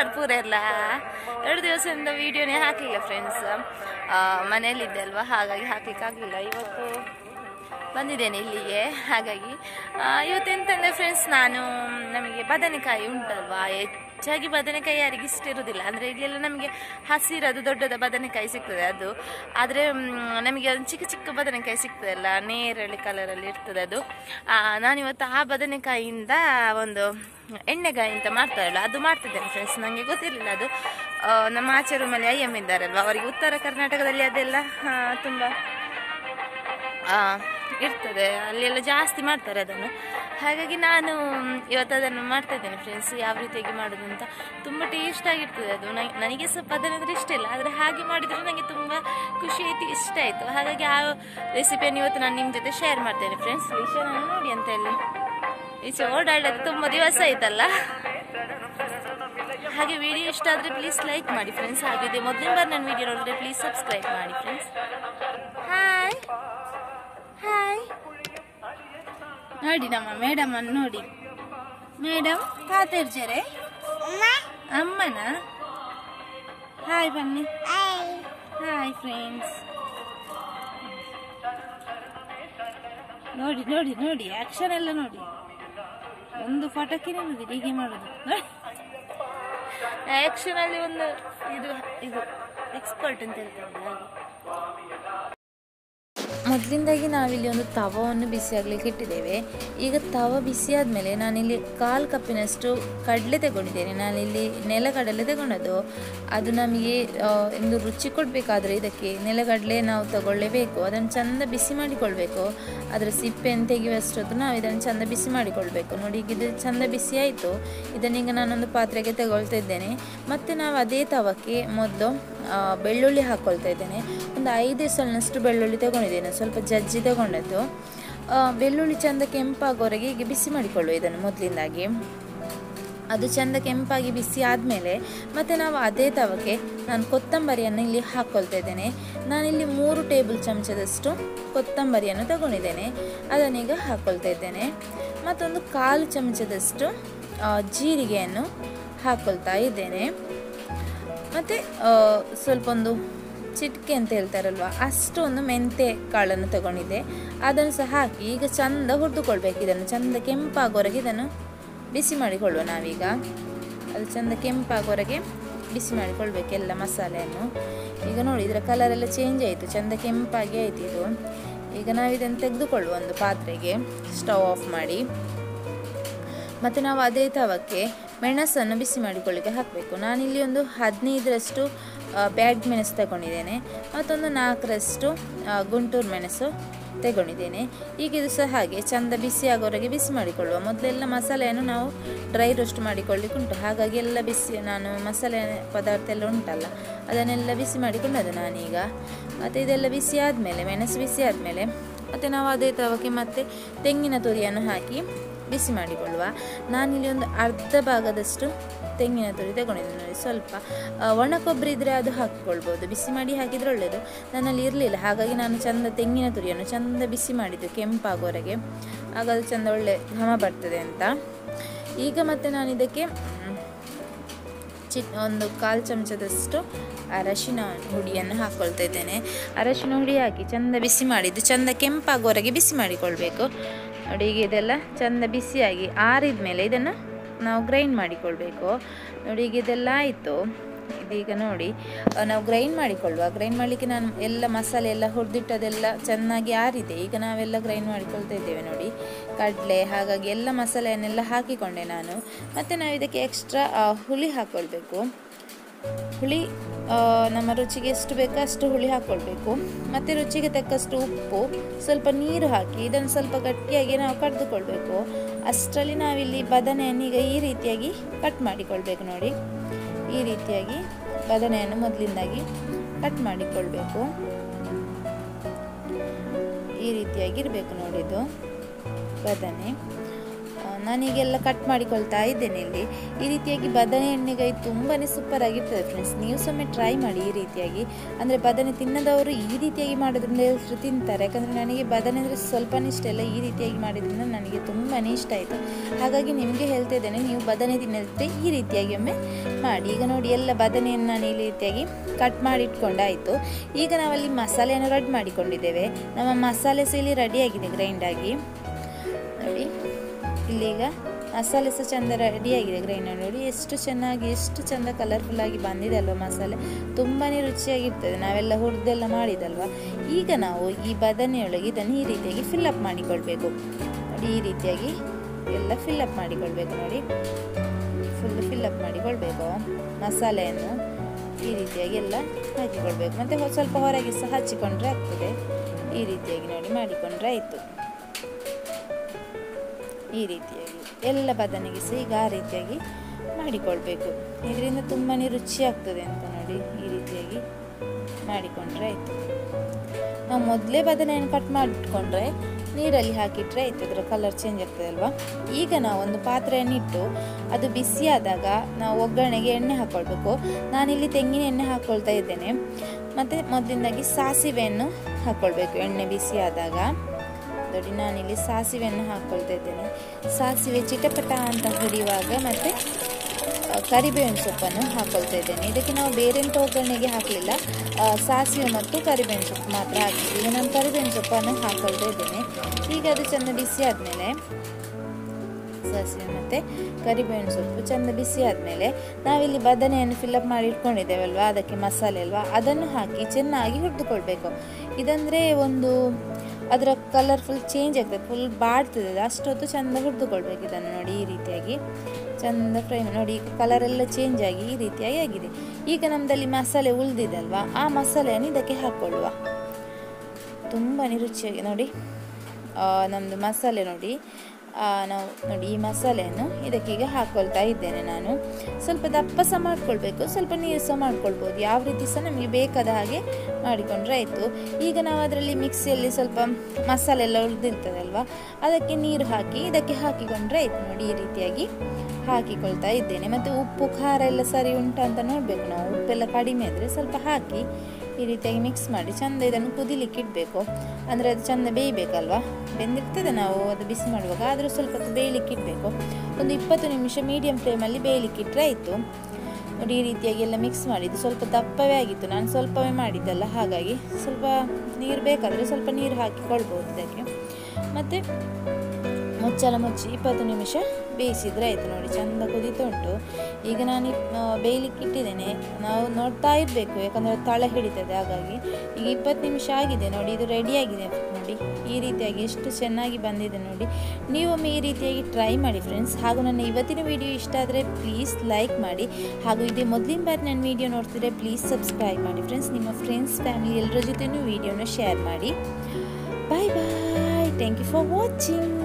ಪೂರ ಎಲ್ಲ ಎರಡು ದಿವಸದಿಂದ ವಿಡಿಯೋನೇ ಹಾಕಲಿಲ್ಲ ಫ್ರೆಂಡ್ಸ್ ಮನೆಯಲ್ಲಿದ್ದೆ ಅಲ್ವಾ ಹಾಗಾಗಿ ಹಾಕ್ಲಿಕ್ಕೆ ಆಗಲಿಲ್ಲ ಇವತ್ತು ಬಂದಿದ್ದೇನೆ ಇಲ್ಲಿಗೆ ಹಾಗಾಗಿ ಆ, ಇವತ್ತು ಎಂತಂದರೆ ಫ್ರೆಂಡ್ಸ್ ನಾನು ನಮಗೆ ಬದನೆಕಾಯಿ ಉಂಟಲ್ವಾ ಹೆಚ್ಚಾಗಿ ಬದನೆಕಾಯಿ ಯಾರಿಗೆ ಇಷ್ಟ ಇರೋದಿಲ್ಲ ಅಂದರೆ ಇಲ್ಲೆಲ್ಲ ನಮಗೆ ಹಸಿರದು ದೊಡ್ಡದ ಬದನೆಕಾಯಿ ಸಿಗ್ತದೆ ಅದು ಆದರೆ ನಮಗೆ ಒಂದು ಚಿಕ್ಕ ಚಿಕ್ಕ ಬದನೆಕಾಯಿ ಸಿಗ್ತದಲ್ಲ ನೇರಳೆ ಕಲರಲ್ಲಿ ಇರ್ತದೆ ಅದು ಆ, ನಾನಿವತ್ತು ಆ ಬದನೆಕಾಯಿಯಿಂದ ಒಂದು ಎಣ್ಣೆಗಾಯಿ ಅಂತ ಮಾಡ್ತಾರಲ್ಲ ಅದು ಮಾಡ್ತಿದ್ದೇನೆ ಫ್ರೆಂಡ್ಸ್ ನನಗೆ ಗೊತ್ತಿರಲಿಲ್ಲ ಅದು ಆ, ನಮ್ಮ ಆಚೆ ರೂಮಲ್ಲಿ ಅಯ್ಯಮ್ಮ ಇದ್ದಾರಲ್ವ ಅವರಿಗೆ ಉತ್ತರ ಕರ್ನಾಟಕದಲ್ಲಿ ಅದೆಲ್ಲ ಆ, ತುಂಬ ಆ, ಇರ್ತದೆ ಅಲ್ಲೆಲ್ಲ ಜಾಸ್ತಿ ಮಾಡ್ತಾರೆ ಅದನ್ನು ಹಾಗಾಗಿ ನಾನು ಇವತ್ತು ಅದನ್ನು ಮಾಡ್ತಾ ಇದ್ದೇನೆ ಫ್ರೆಂಡ್ಸ್ ಯಾವ ರೀತಿಯಾಗಿ ಮಾಡೋದು ಅಂತ ತುಂಬ ಟೇಸ್ಟ್ ಆಗಿರ್ತದೆ ಅದು ನ- ನನಗೆ ಸ್ವಲ್ಪ ಅದನ್ನಂದ್ರೆ ಇಷ್ಟ ಇಲ್ಲ ಆದರೆ ಹಾಗೆ ಮಾಡಿದರೆ ನನಗೆ ತುಂಬ ಖುಷಿ ಆಯ್ತು ಇಷ್ಟ ಆಯಿತು ಹಾಗಾಗಿ ಆ ರೆಸಿಪಿಯನ್ನು ಇವತ್ತು ನಾನು ನಿಮ್ಮ ಜೊತೆ ಶೇರ್ ಮಾಡ್ತೇನೆ ಫ್ರೆಂಡ್ಸ್ ವಿಷಯನ ನೋಡಿ ಅಂತ ಹೇಳಿ ಈಚೆ ಓಡಾಡೋದು ತುಂಬ ದಿವಸ ಆಯ್ತಲ್ಲ ಹಾಗೆ ವಿಡಿಯೋ ಇಷ್ಟ ಆದರೆ ಪ್ಲೀಸ್ ಲೈಕ್ ಮಾಡಿ ಫ್ರೆಂಡ್ಸ್ ಹಾಗೆ ಮೊದಲಿನ ಬಾರಿ ನನ್ನ ವಿಡಿಯೋ ನೋಡಿದ್ರೆ ಪ್ಲೀಸ್ ಸಬ್ಸ್ಕ್ರೈಬ್ ಮಾಡಿ ಫ್ರೆಂಡ್ಸ್ ಹಾಯ್ ಹಾಯ್ ನೋಡಿ ನಮ್ಮ ಮೇಡಮ್ ಅನ್ನು ನೋಡಿ ಮೇಡಮ್ ಪಾತೇರ್ಜರೆ ಅಮ್ಮನ ಹಾಯ್ ಬನ್ನಿ ಹಾಯ್ ಫ್ರೆಂಡ್ಸ್ ನೋಡಿ ನೋಡಿ ನೋಡಿ ಆಕ್ಷನ್ ಎಲ್ಲ ನೋಡಿ ಒಂದು ಫಟಕ್ಕೆ ನಿಲ್ಲುದು ಹೀಗೆ ಮಾಡುದು ಆಕ್ಷನ್ ಅಲ್ಲಿ ಒಂದು ಇದು ಇದು ಎಕ್ಸ್ಪರ್ಟ್ ಅಂತ ಹೇಳ್ತಾರಲ್ಲ ಹಾಗೆ ಮೊದಲಿಂದಾಗಿ ನಾವಿಲ್ಲಿ ಒಂದು ತವವನ್ನು ಬಿಸಿ ಆಗಲಿಕ್ಕೆ ಇಟ್ಟಿದ್ದೇವೆ ಈಗ ತವ ಬಿಸಿ ಆದಮೇಲೆ ನಾನಿಲ್ಲಿ ಕಾಲು ಕಪ್ಪಿನಷ್ಟು ಕಡಲೆ ತಗೊಂಡಿದ್ದೇನೆ ನಾನಿಲ್ಲಿ ನೆಲಗಡಲೆ ತಗೊಂಡದ್ದು ಅದು ನಮಗೆ ಆ, ಒಂದು ರುಚಿ ಕೊಡಬೇಕಾದ್ರೆ ಇದಕ್ಕೆ ನೆಲಗಡಲೆ ನಾವು ತಗೊಳ್ಳೇಬೇಕು ಅದನ್ನು ಚಂದ ಬಿಸಿ ಮಾಡಿಕೊಳ್ಬೇಕು ಅದರ ಸಿಪ್ಪೆಯನ್ನು ತೆಗೆಯುವಷ್ಟೊತ್ತು ನಾವು ಇದನ್ನು ಚಂದ ಬಿಸಿ ಮಾಡಿಕೊಳ್ಬೇಕು ನೋಡಿ ಈಗ ಇದು ಚಂದ ಬಿಸಿ ಆಯಿತು ಇದನ್ನೀಗ ನಾನೊಂದು ಪಾತ್ರೆಗೆ ತಗೊಳ್ತಾ ಇದ್ದೇನೆ ಮತ್ತು ನಾವು ಅದೇ ತವಕ್ಕೆ ಮೊದಲು ಆ, ಬೆಳ್ಳುಳ್ಳಿ ಹಾಕ್ಕೊಳ್ತಾ ಇದ್ದೇನೆ ಒಂದು ಐದು ಸಲನಷ್ಟು ಬೆಳ್ಳುಳ್ಳಿ ತಗೊಂಡಿದ್ದೇನೆ ಸ್ವಲ್ಪ ಜಜ್ಜಿ ತಗೊಂಡದ್ದು ಆ, ಬೆಳ್ಳುಳ್ಳಿ ಚಂದ ಕೆಂಪಾಗೋವರೆಗೆ ಹೀಗೆ ಬಿಸಿ ಮಾಡಿಕೊಳ್ಳುವ ಇದನ್ನು ಮೊದಲಿಂದಾಗಿ ಅದು ಚಂದ ಕೆಂಪಾಗಿ ಬಿಸಿ ಆದಮೇಲೆ ಮತ್ತು ನಾವು ಅದೇ ತವಕ್ಕೆ ನಾನು ಕೊತ್ತಂಬರಿಯನ್ನು ಇಲ್ಲಿ ಹಾಕ್ಕೊಳ್ತಾ ಇದ್ದೇನೆ ನಾನಿಲ್ಲಿ ಮೂರು ಟೇಬಲ್ ಚಮಚದಷ್ಟು ಕೊತ್ತಂಬರಿಯನ್ನು ತಗೊಂಡಿದ್ದೇನೆ ಅದನ್ನೀಗ ಹಾಕ್ಕೊಳ್ತಾ ಇದ್ದೇನೆ ಮತ್ತೊಂದು ಕಾಲು ಚಮಚದಷ್ಟು ಆ, ಜೀರಿಗೆಯನ್ನು ಹಾಕ್ಕೊಳ್ತಾ ಇದ್ದೇನೆ ಮತ್ತು ಸ್ವಲ್ಪ ಒಂದು ಚಿಟಿಕೆ ಅಂತ ಹೇಳ್ತಾರಲ್ವ ಅಷ್ಟೊಂದು ಮೆಂತೆ ಕಾಳನ್ನು ತಗೊಂಡಿದ್ದೆ ಅದನ್ನು ಸಹ ಹಾಕಿ ಈಗ ಚಂದ ಹುರಿದುಕೊಳ್ಬೇಕು ಇದನ್ನು ಚಂದ ಕೆಂಪಾಗೋವರೆಗೆ ಇದನ್ನು ಬಿಸಿ ಮಾಡಿಕೊಳ್ಳುವ ನಾವೀಗ ಅದು ಚಂದ ಕೆಂಪಾಗೋವರೆಗೆ ಬಿಸಿ ಮಾಡಿಕೊಳ್ಬೇಕು ಎಲ್ಲ ಮಸಾಲೆಯನ್ನು ಈಗ ನೋಡಿ ಇದರ ಕಲರ್ ಎಲ್ಲ ಚೇಂಜ್ ಆಯಿತು ಚಂದ ಕೆಂಪಾಗಿ ಆಯಿತು ಇದು ಈಗ ನಾವು ಇದನ್ನು ತೆಗೆದುಕೊಳ್ಳುವ ಒಂದು ಪಾತ್ರೆಗೆ ಸ್ಟವ್ ಆಫ್ ಮಾಡಿ ಮತ್ತು ನಾವು ಅದೇ ತವಕ್ಕೆ ಮೆಣಸನ್ನು ಬಿಸಿ ಮಾಡಿಕೊಳ್ಳಿಕ್ಕೆ ಹಾಕಬೇಕು ನಾನಿಲ್ಲಿ ಒಂದು ಹದಿನೈದರಷ್ಟು ಬ್ಯಾಡ್ ಮೆಣಸು ತಗೊಂಡಿದ್ದೇನೆ ಮತ್ತೊಂದು ನಾಲ್ಕರಷ್ಟು ಆ, ಗುಂಟೂರು ಮೆಣಸು ತಗೊಂಡಿದ್ದೇನೆ ಈಗ ಇದು ಸಹ ಹಾಗೆ ಚಂದ ಬಿಸಿ ಆಗೋವರೆಗೆ ಬಿಸಿ ಮಾಡಿಕೊಳ್ಳುವ ಮೊದಲೆಲ್ಲ ಮಸಾಲೆಯನ್ನು ನಾವು ಡ್ರೈ ರೋಸ್ಟ್ ಮಾಡಿಕೊಳ್ಳಿಕ್ಕೆ ಉಂಟು ಹಾಗಾಗಿ ಎಲ್ಲ ಬಿಸಿ ನಾನು ಮಸಾಲೆ ಪದಾರ್ಥ ಎಲ್ಲ ಉಂಟಲ್ಲ ಅದನ್ನೆಲ್ಲ ಬಿಸಿ ಮಾಡಿಕೊಂಡದ್ದು ನಾನೀಗ ಮತ್ತು ಇದೆಲ್ಲ ಬಿಸಿ ಆದಮೇಲೆ ಮೆಣಸು ಬಿಸಿ ಆದಮೇಲೆ ಮತ್ತು ನಾವು ಅದೇ ತವಕ್ಕೆ ಮತ್ತೆ ತೆಂಗಿನ ತುರಿಯನ್ನು ಹಾಕಿ ಬಿಸಿ ಮಾಡಿಕೊಳ್ಳುವ ನಾನಿಲ್ಲಿ ಒಂದು ಅರ್ಧ ಭಾಗದಷ್ಟು ತೆಂಗಿನ ತುರಿ ತಗೊಂಡಿದ್ದೀನಿ ನೋಡಿ ಸ್ವಲ್ಪ ಆ, ಒಣ ಕೊಬ್ಬರಿ ಇದ್ದರೆ ಅದು ಹಾಕಿಕೊಳ್ಬೋದು ಬಿಸಿ ಮಾಡಿ ಹಾಕಿದರೆ ಒಳ್ಳೆಯದು ನನ್ನಲ್ಲಿ ಇರಲಿಲ್ಲ ಹಾಗಾಗಿ ನಾನು ಚಂದ ತೆಂಗಿನ ತುರಿಯನ್ನು ಚಂದ ಬಿಸಿ ಮಾಡಿದ್ದು ಕೆಂಪಾಗೋವರೆಗೆ ಆಗ ಅದು ಚಂದ ಒಳ್ಳೆ ಘಮ ಬರ್ತದೆ ಅಂತ ಈಗ ಮತ್ತೆ ನಾನು ಇದಕ್ಕೆ ಮ್, ಚಿ ಒಂದು ಕಾಲು ಚಮಚದಷ್ಟು ಅರಶಿನ ಹುಡಿಯನ್ನು ಹಾಕ್ಕೊಳ್ತಾ ಇದ್ದೇನೆ ಅರಶಿನ ಹುಡಿ ಹಾಕಿ ಚಂದ ಬಿಸಿ ಮಾಡಿದ್ದು ಚಂದ ಕೆಂಪಾಗೋವರೆಗೆ ಬಿಸಿ ಮಾಡಿಕೊಳ್ಬೇಕು ನೋಡಿ ಈಗ ಇದೆಲ್ಲ ಚಂದ ಬಿಸಿಯಾಗಿ ಆರಿದ ಮೇಲೆ ಇದನ್ನು ನಾವು ಗ್ರೈಂಡ್ ಮಾಡಿಕೊಳ್ಬೇಕು ನೋಡಿ ಈಗ ಇದೆಲ್ಲ ಆಯಿತು ಇದೀಗ ನೋಡಿ ಆ, ನಾವು ಗ್ರೈಂಡ್ ಮಾಡಿಕೊಳ್ಳುವ ಗ್ರೈಂಡ್ ಮಾಡಲಿಕ್ಕೆ ನಾನು ಎಲ್ಲ ಮಸಾಲೆ ಎಲ್ಲ ಹುರಿದಿಟ್ಟದೆಲ್ಲ ಚೆನ್ನಾಗಿ ಆರಿದೆ ಈಗ ನಾವೆಲ್ಲ ಗ್ರೈಂಡ್ ಮಾಡಿಕೊಳ್ತಾ ಇದ್ದೇವೆ ನೋಡಿ ಕಡಲೆ ಹಾಗಾಗಿ ಎಲ್ಲ ಮಸಾಲೆಯನ್ನೆಲ್ಲ ಹಾಕಿಕೊಂಡೆ ನಾನು ಮತ್ತು ನಾವು ಇದಕ್ಕೆ ಎಕ್ಸ್ಟ್ರಾ ಹುಳಿ ಹಾಕ್ಕೊಳ್ಬೇಕು ಹುಳಿ ಆ, ನಮ್ಮ ರುಚಿಗೆ ಎಷ್ಟು ಬೇಕೋ ಅಷ್ಟು ಹುಳಿ ಹಾಕ್ಕೊಳ್ಬೇಕು ಮತ್ತು ರುಚಿಗೆ ತಕ್ಕಷ್ಟು ಉಪ್ಪು ಸ್ವಲ್ಪ ನೀರು ಹಾಕಿ ಇದನ್ನು ಸ್ವಲ್ಪ ಗಟ್ಟಿಯಾಗಿ ನಾವು ಕಡ್ದುಕೊಳ್ಬೇಕು ಅಷ್ಟರಲ್ಲಿ ನಾವಿಲ್ಲಿ ಬದನೆಯನ್ನು ಈಗ ಈ ರೀತಿಯಾಗಿ ಕಟ್ ಮಾಡಿಕೊಳ್ಬೇಕು ನೋಡಿ ಈ ರೀತಿಯಾಗಿ ಬದನೆಯನ್ನು ಮೊದಲಿಂದಾಗಿ ಕಟ್ ಮಾಡಿಕೊಳ್ಬೇಕು ಈ ರೀತಿಯಾಗಿ ಇರಬೇಕು ನೋಡಿದ್ದು ಬದನೆ ಆ, ನಾನೀಗೆಲ್ಲ ಕಟ್ ಮಾಡಿಕೊಳ್ತಾ ಇದ್ದೇನೆ ಇಲ್ಲಿ ಈ ರೀತಿಯಾಗಿ ಬದನೆ ಎಣ್ಣೆಗಾಯಿ ತುಂಬಾ ಸೂಪರ್ ಆಗಿರ್ತದೆ ಫ್ರೆಂಡ್ಸ್ ನೀವು ಸೊಮ್ಮೆ ಟ್ರೈ ಮಾಡಿ ಈ ರೀತಿಯಾಗಿ ಅಂದರೆ ಬದನೆ ತಿನ್ನದವರು ಈ ರೀತಿಯಾಗಿ ಮಾಡೋದ್ರಿಂದ ಹೆಸರು ತಿಂತಾರೆ ಯಾಕಂದರೆ ನನಗೆ ಬದನೆ ಅಂದರೆ ಸ್ವಲ್ಪನೇ ಇಷ್ಟ ಇಲ್ಲ ಈ ರೀತಿಯಾಗಿ ಮಾಡಿದ್ರಿಂದ ನನಗೆ ತುಂಬಾ ಇಷ್ಟ ಆಯಿತು ಹಾಗಾಗಿ ನಿಮಗೆ ಹೇಳ್ತಾ ಇದ್ದೇನೆ ನೀವು ಬದನೆ ತಿನ್ನದಿದ್ದರೆ ಈ ರೀತಿಯಾಗಿ ಒಮ್ಮೆ ಮಾಡಿ ಈಗ ನೋಡಿ ಎಲ್ಲ ಬದನೆಯನ್ನು ನಾನು ಈ ರೀತಿಯಾಗಿ ಕಟ್ ಮಾಡಿ ಇಟ್ಕೊಂಡಾಯಿತು ಈಗ ನಾವಲ್ಲಿ ಮಸಾಲೆಯನ್ನು ರೆಡಿ ಮಾಡಿಕೊಂಡಿದ್ದೇವೆ ನಮ್ಮ ಮಸಾಲೆ ಸಹ ಇಲ್ಲಿ ರೆಡಿಯಾಗಿದೆ ಗ್ರೈಂಡಾಗಿ ನೋಡಿ ಇಲ್ಲೀಗ ಮಸಾಲೆ ಸಹ ಚೆಂದ ರೆಡಿಯಾಗಿದೆ ಗ್ರೈಂಡರ್ ನೋಡಿ ಎಷ್ಟು ಚೆನ್ನಾಗಿ ಎಷ್ಟು ಚೆಂದ ಕಲರ್ಫುಲ್ಲಾಗಿ ಬಂದಿದೆ ಅಲ್ವಾ ಮಸಾಲೆ ತುಂಬಾ ರುಚಿಯಾಗಿರ್ತದೆ ನಾವೆಲ್ಲ ಹುರಿದೆಲ್ಲ ಮಾಡಿದಲ್ವ ಈಗ ನಾವು ಈ ಬದನೆಯೊಳಗೆ ಇದನ್ನು ಈ ರೀತಿಯಾಗಿ ಫಿಲ್ಲಪ್ ಮಾಡಿಕೊಳ್ಬೇಕು ನೋಡಿ ಈ ರೀತಿಯಾಗಿ ಎಲ್ಲ ಫಿಲ್ಲಪ್ ಮಾಡಿಕೊಳ್ಬೇಕು ನೋಡಿ ಫುಲ್ ಫಿಲ್ಲಪ್ ಮಾಡಿಕೊಳ್ಬೇಕು ಮಸಾಲೆಯನ್ನು ಈ ರೀತಿಯಾಗಿ ಎಲ್ಲ ಹಾಕಿಕೊಳ್ಬೇಕು ಮತ್ತು ಸ್ವಲ್ಪ ಹೊರಗೆ ಸಹ ಹಚ್ಚಿಕೊಂಡ್ರೆ ಆಗ್ತದೆ ಈ ರೀತಿಯಾಗಿ ನೋಡಿ ಮಾಡಿಕೊಂಡ್ರೆ ಆಯಿತು ಈ ರೀತಿಯಾಗಿ ಎಲ್ಲ ಬದನೆಗೆ ಸಹ ಈಗ ಆ ರೀತಿಯಾಗಿ ಮಾಡಿಕೊಳ್ಬೇಕು ಇದರಿಂದ ತುಂಬಾ ರುಚಿ ಆಗ್ತದೆ ಅಂತ ನೋಡಿ ಈ ರೀತಿಯಾಗಿ ಮಾಡಿಕೊಂಡ್ರೆ ಆಯಿತು ನಾವು ಮೊದಲೇ ಬದನೆಯನ್ನು ಕಟ್ ಮಾಡಿಟ್ಕೊಂಡ್ರೆ ನೀರಲ್ಲಿ ಹಾಕಿಟ್ರೆ ಆಯ್ತು ಅದರ ಕಲರ್ ಚೇಂಜ್ ಆಗ್ತದೆ ಅಲ್ವಾ ಈಗ ನಾವು ಒಂದು ಪಾತ್ರೆಯನ್ನು ಇಟ್ಟು ಅದು ಬಿಸಿಯಾದಾಗ ನಾವು ಒಗ್ಗರಣೆಗೆ ಎಣ್ಣೆ ಹಾಕ್ಕೊಳ್ಬೇಕು ನಾನಿಲ್ಲಿ ತೆಂಗಿನ ಎಣ್ಣೆ ಹಾಕ್ಕೊಳ್ತಾ ಇದ್ದೇನೆ ಮತ್ತು ಮೊದಲಿಂದಾಗಿ ಸಾಸಿವೆಯನ್ನು ಹಾಕ್ಕೊಳ್ಬೇಕು ಎಣ್ಣೆ ಬಿಸಿಯಾದಾಗ ನೋಡಿ ನಾನಿಲ್ಲಿ ಸಾಸಿವೆಯನ್ನು ಹಾಕ್ಕೊಳ್ತಾ ಇದ್ದೇನೆ ಸಾಸಿವೆ ಚಿಟಪಟ ಅಂತ ಹೊಡೆಯುವಾಗ ಮತ್ತು ಕರಿಬೇವಿನ ಸೊಪ್ಪನ್ನು ಹಾಕ್ಕೊಳ್ತಾ ಇದ್ದೇನೆ ಇದಕ್ಕೆ ನಾವು ಬೇರೆ ಎಂಥ ಒಗ್ಗರಣೆಗೆ ಹಾಕಲಿಲ್ಲ ಸಾಸಿವೆ ಮತ್ತು ಕರಿಬೇವಿನ ಸೊಪ್ಪು ಮಾತ್ರ ಹಾಕಿದ್ವಿ ಈಗ ನಾನು ಕರಿಬೇವಿನ ಸೊಪ್ಪನ್ನು ಹಾಕ್ಕೊಳ್ತಾ ಇದ್ದೇನೆ ಈಗ ಅದು ಚೆಂದ ಬಿಸಿ ಆದಮೇಲೆ ಸಾಸಿವೆ ಮತ್ತು ಕರಿಬೇವಿನ ಸೊಪ್ಪು ಚೆಂದ ಬಿಸಿ ಆದಮೇಲೆ ನಾವಿಲ್ಲಿ ಬದನೆಯನ್ನು ಫಿಲ್ಲಪ್ ಮಾಡಿ ಇಟ್ಕೊಂಡಿದ್ದೇವಲ್ವ ಅದಕ್ಕೆ ಮಸಾಲೆ ಅಲ್ವಾ ಅದನ್ನು ಹಾಕಿ ಚೆನ್ನಾಗಿ ಹುರಿದುಕೊಳ್ಬೇಕು ಇದಂದರೆ ಒಂದು ಅದರ ಕಲರ್ ಫುಲ್ ಚೇಂಜ್ ಆಗ್ತದೆ ಫುಲ್ ಬಾಡ್ತದೆ ಅಷ್ಟೊತ್ತು ಚೆಂದ ಹುರಿದುಕೊಳ್ಬೇಕು ಇದನ್ನು ನೋಡಿ ಈ ರೀತಿಯಾಗಿ ಚೆಂದ ಫ್ರೈ ನೋಡಿ ಕಲರ್ ಎಲ್ಲ ಚೇಂಜ್ ಆಗಿ ಈ ರೀತಿಯಾಗಿ ಆಗಿದೆ ಈಗ ನಮ್ಮದಲ್ಲಿ ಮಸಾಲೆ ಉಳಿದಿದಲ್ವಾ ಆ ಮಸಾಲೆಯನ್ನು ಇದಕ್ಕೆ ಹಾಕ್ಕೊಳ್ಳುವ ತುಂಬಾ ರುಚಿಯಾಗಿ ನೋಡಿ ನಮ್ಮದು ಮಸಾಲೆ ನೋಡಿ ನಾವು ನೋಡಿ ಈ ಮಸಾಲೆಯನ್ನು ಇದಕ್ಕೀಗ ಹಾಕ್ಕೊಳ್ತಾ ಇದ್ದೇನೆ ನಾನು ಸ್ವಲ್ಪ ದಪ್ಪ ಸಹ ಮಾಡ್ಕೊಳ್ಬೇಕು ಸ್ವಲ್ಪ ನೀರು ಸಹ ಮಾಡ್ಕೊಳ್ಬೋದು ಯಾವ ರೀತಿ ಸಹ ನಮಗೆ ಬೇಕಾದ ಹಾಗೆ ಮಾಡಿಕೊಂಡ್ರೆ ಆಯಿತು ಈಗ ನಾವು ಅದರಲ್ಲಿ ಮಿಕ್ಸಿಯಲ್ಲಿ ಸ್ವಲ್ಪ ಮಸಾಲೆ ಎಲ್ಲ ಉಳಿದಿರ್ತದಲ್ವ ಅದಕ್ಕೆ ನೀರು ಹಾಕಿ ಇದಕ್ಕೆ ಹಾಕಿಕೊಂಡ್ರೆ ಆಯಿತು ನೋಡಿ ಈ ರೀತಿಯಾಗಿ ಹಾಕಿಕೊಳ್ತಾ ಇದ್ದೇನೆ ಮತ್ತು ಉಪ್ಪು ಖಾರ ಎಲ್ಲ ಸರಿ ಉಂಟಾ ಅಂತ ನೋಡಬೇಕು ನಾವು ಉಪ್ಪೆಲ್ಲ ಕಡಿಮೆ ಆದರೆ ಸ್ವಲ್ಪ ಹಾಕಿ ಈ ರೀತಿಯಾಗಿ ಮಿಕ್ಸ್ ಮಾಡಿ ಚೆಂದ ಇದನ್ನು ಕುದಿಲಿಕ್ಕೆ ಇಡಬೇಕು ಅಂದರೆ ಅದು ಚೆಂದ ಬೇಯಬೇಕಲ್ವ ಬೆಂದಿರ್ತದೆ ನಾವು ಅದು ಬಿಸಿ ಮಾಡುವಾಗ ಆದರೂ ಸ್ವಲ್ಪ ಹೊತ್ತು ಬೇಯಲಿಕ್ಕೆ ಇಡಬೇಕು ಒಂದು ಇಪ್ಪತ್ತು ನಿಮಿಷ ಮೀಡಿಯಂ ಫ್ಲೇಮಲ್ಲಿ ಬೇಯಲಿಕ್ಕೆ ಇಟ್ಟರೆ ಆಯಿತು ನೋಡಿ ಈ ರೀತಿಯಾಗಿ ಎಲ್ಲ ಮಿಕ್ಸ್ ಮಾಡಿದ್ದು ಸ್ವಲ್ಪ ದಪ್ಪವೇ ಆಗಿತ್ತು ನಾನು ಸ್ವಲ್ಪವೇ ಮಾಡಿದ್ದಲ್ಲ ಹಾಗಾಗಿ ಸ್ವಲ್ಪ ನೀರು ಬೇಕಾದರೆ ಸ್ವಲ್ಪ ನೀರು ಹಾಕಿಕೊಳ್ಬೋದು ಇದಕ್ಕೆ ಮತ್ತು ಮುಚ್ಚಲ ಮುಚ್ಚಿ ಇಪ್ಪತ್ತು ನಿಮಿಷ ಬೇಯಿಸಿದ್ರೆ ಆಯಿತು ನೋಡಿ ಚೆಂದ ಕುದೀತಾ ಉಂಟು ಈಗ ನಾನು ಬೇಯಲಿಕ್ಕೆ ಇಟ್ಟಿದ್ದೇನೆ ನಾವು ನೋಡ್ತಾ ಇರಬೇಕು ಯಾಕಂದರೆ ತಳ ಹಿಡಿತದೆ ಹಾಗಾಗಿ ಈಗ ಇಪ್ಪತ್ತು ನಿಮಿಷ ಆಗಿದೆ ನೋಡಿ ಇದು ರೆಡಿಯಾಗಿದೆ ನೋಡಿ ಈ ರೀತಿಯಾಗಿ ಎಷ್ಟು ಚೆನ್ನಾಗಿ ಬಂದಿದೆ ನೋಡಿ ನೀವೊಮ್ಮೆ ಈ ರೀತಿಯಾಗಿ ಟ್ರೈ ಮಾಡಿ ಫ್ರೆಂಡ್ಸ್ ಹಾಗೂ ನನ್ನ ಇವತ್ತಿನ ವಿಡಿಯೋ ಇಷ್ಟ ಆದರೆ ಪ್ಲೀಸ್ ಲೈಕ್ ಮಾಡಿ ಹಾಗೂ ಇದೇ ಮೊದಲಿನ ಬಾರಿ ನನ್ನ ವಿಡಿಯೋ ನೋಡ್ತಿದ್ರೆ ಪ್ಲೀಸ್ ಸಬ್ಸ್ಕ್ರೈಬ್ ಮಾಡಿ ಫ್ರೆಂಡ್ಸ್ ನಿಮ್ಮ ಫ್ರೆಂಡ್ಸ್ ಫ್ಯಾಮಿಲಿ ಎಲ್ಲರ ಜೊತೆನೂ ವಿಡಿಯೋನ ಶೇರ್ ಮಾಡಿ bye bye thank you for watching